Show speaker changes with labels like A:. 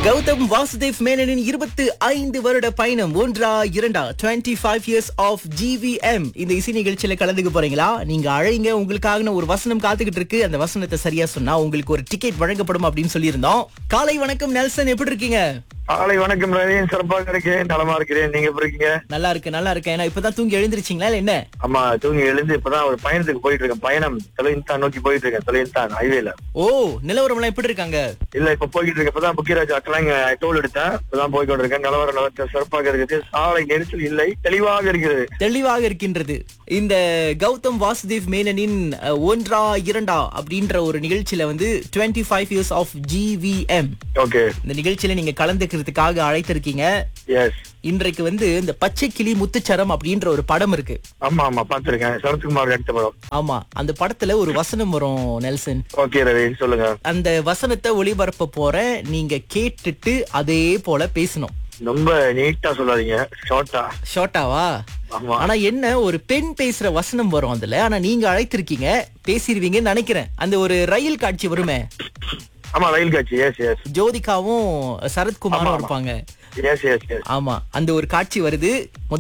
A: கௌதம் வாசுதேவ் மேனனின் இருபத்து ஐந்து வருட பயணம் ஒன்றா இரண்டா 25 ஃபைவ் இயர்ஸ் ஆஃப் ஜிவிஎம் இந்த இசை நிகழ்ச்சியில கலந்துக்க போறீங்களா நீங்க அழைங்க உங்களுக்காக ஒரு வசனம் காத்துக்கிட்டு இருக்கு அந்த வசனத்தை சரியா சொன்னா உங்களுக்கு ஒரு டிக்கெட் வழங்கப்படும் அப்படின்னு சொல்லியிருந்தோம் காலை வணக்கம் நெல்சன் எப்படி இருக்கீங்க
B: காலை வணக்கம் ரவி சிறப்பாக இருக்கேன் நலமா இருக்கிறேன் நீங்க எப்படி இருக்கீங்க
A: நல்லா இருக்கு நல்லா இருக்கு ஏன்னா இப்பதான் தூங்கி எழுந்திருச்சீங்களா இல்ல என்ன
B: ஆமா தூங்கி எழுந்து இப்பதான் ஒரு பயணத்துக்கு போயிட்டு இருக்கேன் பயணம் தொலைந்தான் நோக்கி போயிட்டு இருக்கேன் தொலைந்தான் ஹைவேல
A: ஓ நிலவரம் எல்லாம் எப்படி இருக்காங்க
B: இல்ல இப்ப போய்கிட்டு இருக்கேன் இப்பதான் புக்கிராஜ் அட்டலாம் டோல் எடுத்தேன் இப்பதான் போய் கொண்டிருக்கேன் நிலவரம் நிலவரத்தை சிறப்பாக இருக்குது சாலை நெரிசல் இல்லை தெளிவாக இருக்கிறது
A: தெளிவாக இருக்கின்றது இந்த கௌதம் வாசுதேவ் மேனனின் அஹ், ஒன்றா இரண்டா அப்படின்ற ஒரு நிகழ்ச்சியில வந்து 25 five years of G V M
B: okay
A: இந்த நிகழ்ச்சியில நீங்க கலந்துக்கிறதுக்காக அழைத்திருக்கீங்க
B: எஸ்
A: இன்றைக்கு வந்து இந்த பச்சை கிளி முத்துச்சரம் அப்படின்ற ஒரு படம் இருக்கு
B: ஆமா ஆமா பாத்திருக்கேன் சரத்குமார் எடுத்த படம்
A: ஆமா அந்த படத்துல ஒரு வசனம் வரும் நெல்சன்
B: ஓகே ரவி சொல்லுங்க
A: அந்த வசனத்தை ஒளிபரப்ப போற நீங்க கேட்டுட்டு அதே போல பேசணும்
B: ரொம்ப நீட்டா சொல்லாதீங்க ஷார்ட்டா
A: ஷார்ட்டாவா
B: ஆமா
A: ஆனா என்ன ஒரு பெண் பேசுற வசனம் வரும் அதுல ஆனா நீங்க அழைத்திருக்கீங்க பேசிருவீங்கன்னு நினைக்கிறேன் அந்த ஒரு ரயில் காட்சி வருமே
B: ஆமா ரயில் காட்சி எஸ் எஸ்
A: ஜோதிகாவும்
B: ஆமா,
A: சரத்குமாரும்
B: ஆமா.
A: இருப்பாங்க
B: எஸ் எஸ் எஸ்
A: ஆமா அந்த ஒரு காட்சி வருது